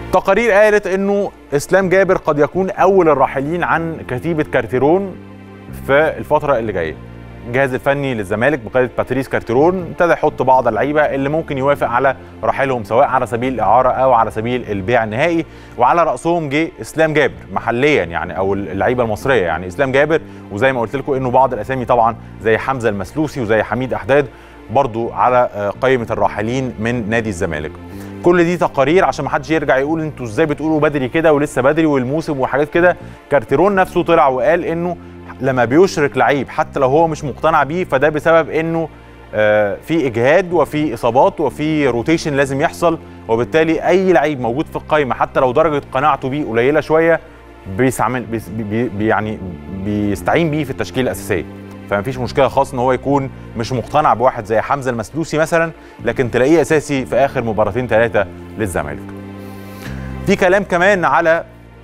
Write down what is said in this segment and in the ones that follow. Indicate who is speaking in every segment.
Speaker 1: تقارير قالت انه اسلام جابر قد يكون اول الراحلين عن كتيبه كارتيرون في الفتره اللي جايه الجهاز الفني للزمالك بقياده باتريس كارتيرون ابتدى يحط بعض اللعيبه اللي ممكن يوافق على رحيلهم سواء على سبيل الاعاره او على سبيل البيع النهائي وعلى راسهم جه اسلام جابر محليا يعني او اللعيبه المصريه يعني اسلام جابر وزي ما قلت لكم انه بعض الاسامي طبعا زي حمزه المسلوسي وزي حميد احداد برضو على قائمه الراحلين من نادي الزمالك كل دي تقارير عشان ما حدش يرجع يقول انتوا ازاي بتقولوا بدري كده ولسه بدري والموسم وحاجات كده كارتيرون نفسه طلع وقال انه لما بيشرك لعيب حتى لو هو مش مقتنع بيه فده بسبب انه آه في اجهاد وفي اصابات وفي روتيشن لازم يحصل وبالتالي اي لعيب موجود في القائمه حتى لو درجه قناعته بيه قليله شويه بيستعمل بي بي يعني بيستعين بيه في التشكيله الاساسيه فما فيش مشكله خالص ان هو يكون مش مقتنع بواحد زي حمزه المسلوسي مثلا لكن تلاقيه اساسي في اخر مباراتين ثلاثه للزمالك. في كلام كمان على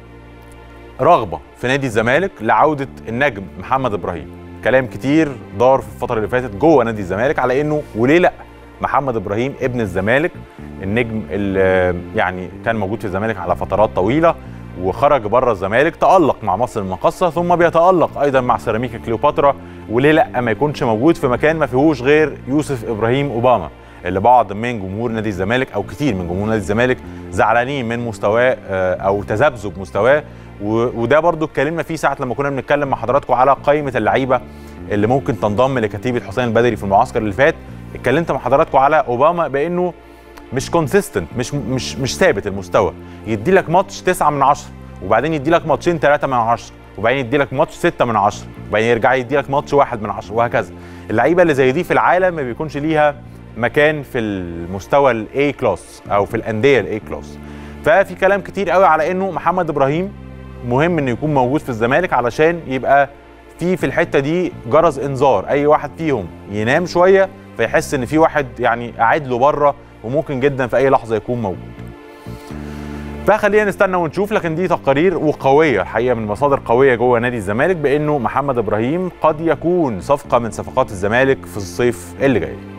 Speaker 1: رغبه في نادي الزمالك لعوده النجم محمد ابراهيم. كلام كتير دار في الفتره اللي فاتت جوه نادي الزمالك على انه وليه لا محمد ابراهيم ابن الزمالك النجم اللي يعني كان موجود في الزمالك على فترات طويله وخرج بره الزمالك تألق مع مصر المقاصة ثم بيتألق أيضا مع سيراميكا كليوباترا وليه لا ما يكونش موجود في مكان ما فيهوش غير يوسف إبراهيم أوباما اللي بعض من جمهور نادي الزمالك أو كتير من جمهور نادي الزمالك زعلانين من مستواه أو تذبذب مستواه وده برضو اتكلمنا فيه ساعة لما كنا بنتكلم مع حضراتكم على قائمة اللعيبة اللي ممكن تنضم لكتيبة حسين البدري في المعسكر اللي فات اتكلمت مع حضراتكم على أوباما بأنه مش كونسيستنت مش مش مش ثابت المستوى يدي لك ماتش 9 من 10 وبعدين يدي لك ماتشين 3 من 10 وبعدين يدي لك ماتش 6 من 10 وبعدين يرجع يدي لك ماتش 1 من 10 وهكذا اللعيبه اللي زي دي في العالم ما بيكونش ليها مكان في المستوى الاي كلاس او في الانديه الاي كلاس ففي كلام كتير قوي على انه محمد ابراهيم مهم انه يكون موجود في الزمالك علشان يبقى في في الحته دي جرس انذار اي واحد فيهم ينام شويه فيحس ان في واحد يعني قاعد له بره وممكن جدا في اي لحظه يكون موجود فخلينا نستنى ونشوف لكن دي تقارير وقويه الحقيقه من مصادر قويه جوه نادي الزمالك بانه محمد ابراهيم قد يكون صفقه من صفقات الزمالك في الصيف اللي جاي